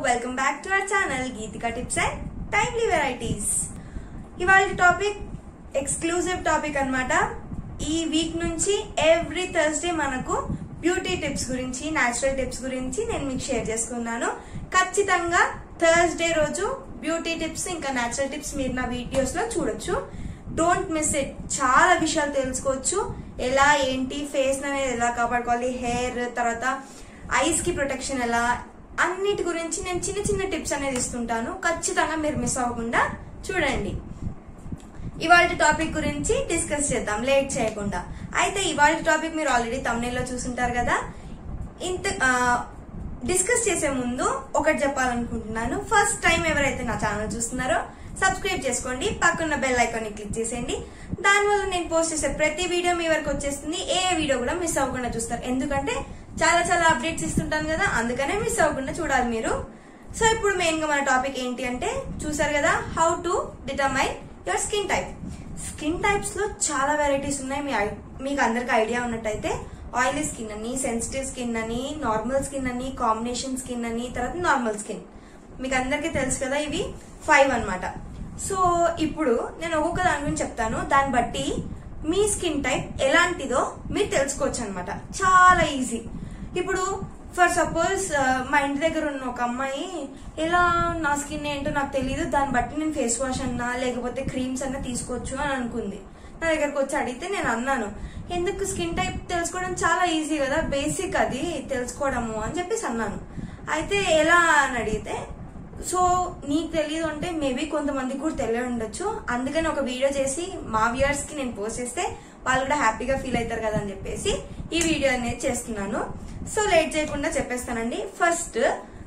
welcome back to our channel Geethika tips and timely varieties ఇవాళ topic exclusive topic అన్నమాట ఈ week నుంచి every Thursday మనకు బ్యూటీ టిప్స్ గురించి న్యాచురల్ టిప్స్ గురించి నేను మీకు షేర్ చేసుకున్నాను ఖచ్చితంగా థర్స్డే రోజు బ్యూటీ టిప్స్ ఇంకా న్యాచురల్ టిప్స్ మీరు నా వీడియోస్ లో చూడొచ్చు డోంట్ మిస్ ఇట్ చాలా విషయాలు తెలుసుకోవచ్చు ఎలా ఏంటి ఫేస్ అనేది ఎలా కాపాడుకోవాలి హెయిర్ తర్వాత ఐస్ కి ప్రొటెక్షన్ ఎలా అన్నిటి గురించి నేను చిన్న చిన్న టిప్స్ అనేది ఇస్తుంటాను ఖచ్చితంగా మీరు మిస్ అవ్వకుండా చూడండి ఇవాళ టాపిక్ గురించి డిస్కస్ చేద్దాం లేట్ చేయకుండా అయితే ఇవాళ టాపిక్ మీరు ఆల్రెడీ తమిళలో చూసుంటారు కదా ఇంత డిస్కస్ చేసే ముందు ఒకటి చెప్పాలనుకుంటున్నాను ఫస్ట్ టైం ఎవరైతే నా ఛానల్ చూస్తున్నారో సబ్స్క్రైబ్ చేసుకోండి పక్కన్న బెల్ ఐకాన్ ని క్లిక్ చేసేయండి దానివల్ల నేను పోస్ట్ చేసే ప్రతి వీడియో మీ వరకు వచ్చేస్తుంది ఏ వీడియో కూడా మిస్ అవ్వకుండా చూస్తారు ఎందుకంటే చాలా చాలా అప్డేట్స్ ఇస్తుంటాను కదా అందుకనే మిస్ అవ్వకుండా చూడాలి మీరు సో ఇప్పుడు మెయిన్ గా మన టాపిక్ ఏంటి అంటే చూసారు కదా how to determine your skin type skin types లో చాలా వెరైటీస్ ఉన్నాయి మీ ఐ- మీకు అందరికి ఐడియా ఉన్నట్టయితే ఆయిలీ స్కిన్ అని సెన్సిటివ్ స్కిన్ అని నార్మల్ స్కిన్ అని కాంబినేషన్ స్కిన్ అని తర్వాత నార్మల్ స్కిన్ మీకు అందరికీ తెలుసు కదా ఇవి ఫైవ్ అన్నమాట సో ఇప్పుడు నేను ఒక్కొక్క దాని గురించి చెప్తాను దాన్ని బట్టి మీ స్కిన్ టైప్ ఎలాంటిదో మీరు తెలుసుకోవచ్చు అనమాట చాలా ఈజీ ఇప్పుడు ఫర్ సపోజ్ మా ఇంటి దగ్గర ఉన్న ఒక అమ్మాయి ఎలా నా స్కిన్ ఏంటో నాకు తెలియదు దాన్ని బట్టి నేను ఫేస్ వాష్ అన్నా లేకపోతే క్రీమ్స్ అన్నా తీసుకోవచ్చు అని అనుకుంది నా దగ్గరకు వచ్చి అడిగితే నేను అన్నాను ఎందుకు స్కిన్ టైప్ తెలుసుకోవడం చాలా ఈజీ కదా బేసిక్ అది తెలుసుకోవడము అని చెప్పేసి అన్నాను అయితే ఎలా అని అడిగితే సో నీకు తెలియదు అంటే మేబీ కొంతమందికి కూడా తెలియ ఉండొచ్చు అందుకని ఒక వీడియో చేసి మా వ్యూయర్స్ కి నేను పోస్ట్ చేస్తే వాళ్ళు కూడా హ్యాపీగా ఫీల్ అవుతారు కదా అని చెప్పేసి ఈ వీడియో అనేది చేస్తున్నాను సో లేట్ చేయకుండా చెప్పేస్తానండి ఫస్ట్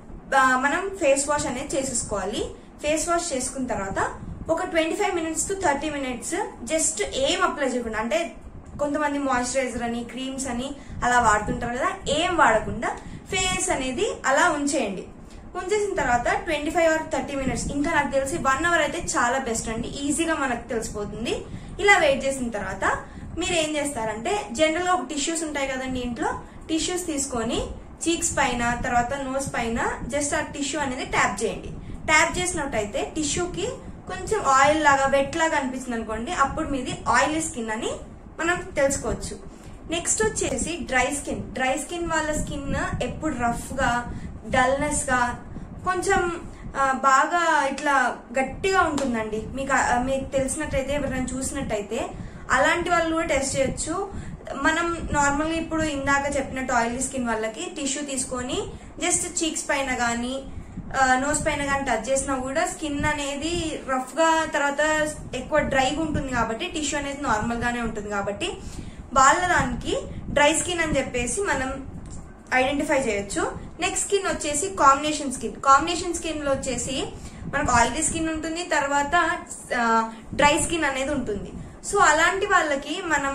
మనం ఫేస్ వాష్ అనేది చేసేసుకోవాలి ఫేస్ వాష్ చేసుకున్న తర్వాత ఒక twenty five minutes to thirty minutes just ఏం అప్లై చేయకుండా అంటే కొంతమంది మాయిశ్చరైజర్ అని క్రీమ్స్ అని అలా వాడుతుంటారు కదా ఏం వాడకుండా ఫేస్ అనేది అలా ఉంచేయండి ఉంచేసిన తర్వాత twenty five or thirty minutes ఇంకా నాకు తెలిసి వన్ అవర్ అయితే చాలా బెస్ట్ అండి ఈజీగా మనకు తెలిసిపోతుంది ఇలా వెయిట్ చేసిన తర్వాత మీరు ఏం చేస్తారంటే జనరల్ గా ఒక టిష్యూస్ ఉంటాయి కదండి ఇంట్లో టిష్యూస్ తీసుకొని చీక్స్ పైన తర్వాత నోస్ పైన జస్ట్ ఆ టిష్యూ అనేది ట్యాప్ చేయండి ట్యాప్ చేసినట్టయితే టిష్యూకి కొంచెం ఆయిల్ లాగా వెట్ లాగా అనిపిస్తుంది అనుకోండి అప్పుడు మీది ఆయిలీ స్కిన్ అని మనం తెలుసుకోవచ్చు నెక్స్ట్ వచ్చేసి డ్రై స్కిన్ డ్రై స్కిన్ వాళ్ళ స్కిన్ ఎప్పుడు రఫ్ గా డల్నెస్ గా కొంచెం ఆ, బాగా ఇట్లా గట్టిగా ఉంటుందండి మీకు ఆ, మీకు తెలిసినట్టయితే ఎవరైనా చూసినట్టయితే అలాంటి వాళ్ళు కూడా టెస్ట్ చేయొచ్చు మనం నార్మల్గా ఇప్పుడు ఇందాక చెప్పినట్టు ఆయిలీ స్కిన్ వాళ్ళకి టిష్యూ తీసుకొని జస్ట్ చీక్స్ పైన కానీ నోస్ పైన కానీ టచ్ చేసినా కూడా స్కిన్ అనేది రఫ్ గా తర్వాత ఎక్కువ డ్రైగా ఉంటుంది కాబట్టి టిష్యూ అనేది నార్మల్ గానే ఉంటుంది కాబట్టి వాళ్ళ దానికి డ్రై స్కిన్ అని చెప్పేసి మనం ఐడెంటిఫై చేయొచ్చు నెక్స్ట్ స్కిన్ వచ్చేసి కాంబినేషన్ స్కిన్ కాంబినేషన్ స్కిన్ లో వచ్చేసి మనకు ఆయిలీ స్కిన్ ఉంటుంది తర్వాత డ్రై స్కిన్ అనేది ఉంటుంది సో అలాంటి వాళ్ళకి మనం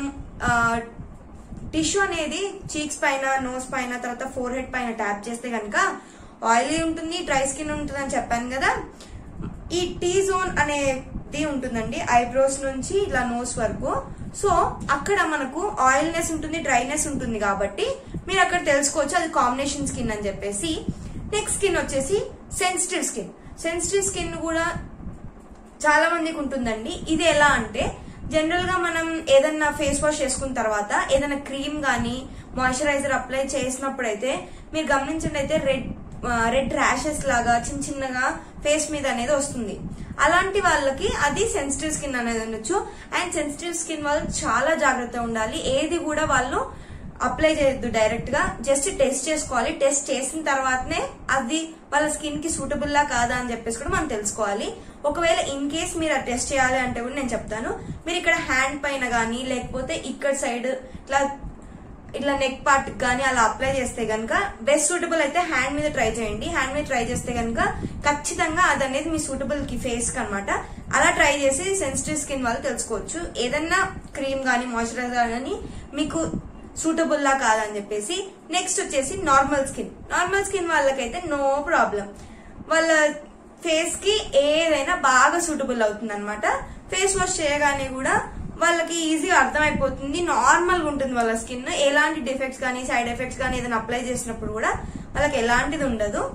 టిష్యూ అనేది చీక్స్ పైన నోస్ పైన తర్వాత ఫోర్ హెడ్ పైన ట్యాప్ చేస్తే కనుక ఆయిలీ ఉంటుంది డ్రై స్కిన్ ఉంటుంది అని చెప్పాను కదా ఈ టీ జోన్ అనేది ఉంటుందండి ఐబ్రోస్ నుంచి ఇలా నోస్ వరకు సో అక్కడ మనకు ఆయిల్నెస్ ఉంటుంది డ్రైనెస్ ఉంటుంది కాబట్టి మీరు అక్కడ తెలుసుకోవచ్చు అది కాంబినేషన్ స్కిన్ అని చెప్పేసి నెక్స్ట్ స్కిన్ వచ్చేసి సెన్సిటివ్ స్కిన్ సెన్సిటివ్ స్కిన్ కూడా చాలా మందికి ఉంటుందండి ఇది ఎలా అంటే జనరల్ గా మనం ఏదన్నా ఫేస్ వాష్ చేసుకున్న తర్వాత ఏదైనా క్రీమ్ గానీ మాయిశ్చరైజర్ అప్లై చేసినప్పుడు అయితే మీరు గమనించండి అయితే రెడ్ రెడ్ ర్యాషెస్ లాగా చిన్న చిన్నగా ఫేస్ మీద అనేది వస్తుంది అలాంటి వాళ్ళకి అది సెన్సిటివ్ స్కిన్ అనేది ఉండొచ్చు అండ్ సెన్సిటివ్ స్కిన్ వాళ్ళు చాలా జాగ్రత్తగా ఉండాలి ఏది కూడా వాళ్ళు అప్లై చేయొద్దు డైరెక్ట్ గా జస్ట్ టెస్ట్ చేసుకోవాలి టెస్ట్ చేసిన తర్వాతనే అది వాళ్ళ స్కిన్ కి సూటబుల్ లా కాదా అని చెప్పేసి కూడా మనం తెలుసుకోవాలి ఒకవేళ ఇన్ కేస్ మీరు ఆ టెస్ట్ చేయాలి అంటే కూడా నేను చెప్తాను మీరు ఇక్కడ హ్యాండ్ పైన గానీ లేకపోతే ఇక్కడ సైడ్ ఇట్లా ఇట్లా నెక్ పార్ట్ కానీ అలా అప్లై చేస్తే గనుక బెస్ట్ సూటబుల్ అయితే హ్యాండ్ మీద ట్రై చేయండి హ్యాండ్ మీద ట్రై చేస్తే గనుక ఖచ్చితంగా అది అనేది మీ సూటబుల్ కి ఫేస్ కి అనమాట అలా ట్రై చేసి సెన్సిటివ్ స్కిన్ వాళ్ళు తెలుసుకోవచ్చు ఏదన్నా క్రీమ్ గానీ మాయిశ్చరైజర్ గానీ మీకు సూటబుల్ లా కాదని చెప్పేసి నెక్స్ట్ వచ్చేసి నార్మల్ స్కిన్ నార్మల్ స్కిన్ వాళ్ళకైతే నో ప్రాబ్లం వాళ్ళ ఫేస్ కి ఏదైనా బాగా సూటబుల్ అవుతుంది అనమాట ఫేస్ వాష్ చేయగానే కూడా వాళ్ళకి ఈజీగా అర్థమైపోతుంది నార్మల్ గా ఉంటుంది వాళ్ళ స్కిన్ ఎలాంటి డిఫెక్ట్స్ కానీ సైడ్ ఎఫెక్ట్స్ కానీ ఏదైనా అప్లై చేసినప్పుడు కూడా వాళ్ళకి ఎలాంటిది ఉండదు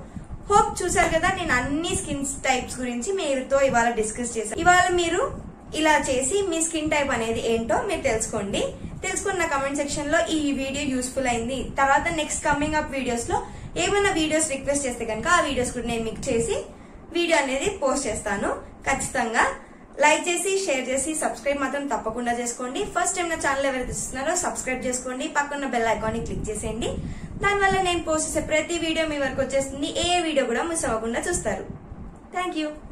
హోప్ చూసారు కదా నేను అన్ని స్కిన్ టైప్స్ గురించి మీరుతో ఇవాళ డిస్కస్ చేశాను ఇవాళ మీరు ఇలా చేసి మీ స్కిన్ టైప్ అనేది ఏంటో మీరు తెలుసుకోండి తెలుసుకున్న కమెంట్ సెక్షన్ లో ఈ వీడియో యూస్ఫుల్ అయింది తర్వాత నెక్స్ట్ కమింగ్ అప్ వీడియోస్ లో ఏమైనా వీడియోస్ రిక్వెస్ట్ చేస్తే కనుక ఆ వీడియోస్ కూడా నేను మీకు చేసి వీడియో అనేది పోస్ట్ చేస్తాను ఖచ్చితంగా లైక్ చేసి షేర్ చేసి సబ్స్క్రైబ్ మాత్రం తప్పకుండా చేసుకోండి ఫస్ట్ టైం నా ఛానల్ ఎవరైతే చూస్తున్నారో సబ్స్క్రైబ్ చేసుకోండి పక్కన బెల్ ఐకాన్ ని క్లిక్ చేసేయండి దానివల్ల నేను పోస్ట్ చేసే ప్రతి వీడియో మీ వరకు వచ్చేస్తుంది ఏ వీడియో కూడా మిస్ అవ్వకుండా చూస్తారు థ్యాంక్ యూ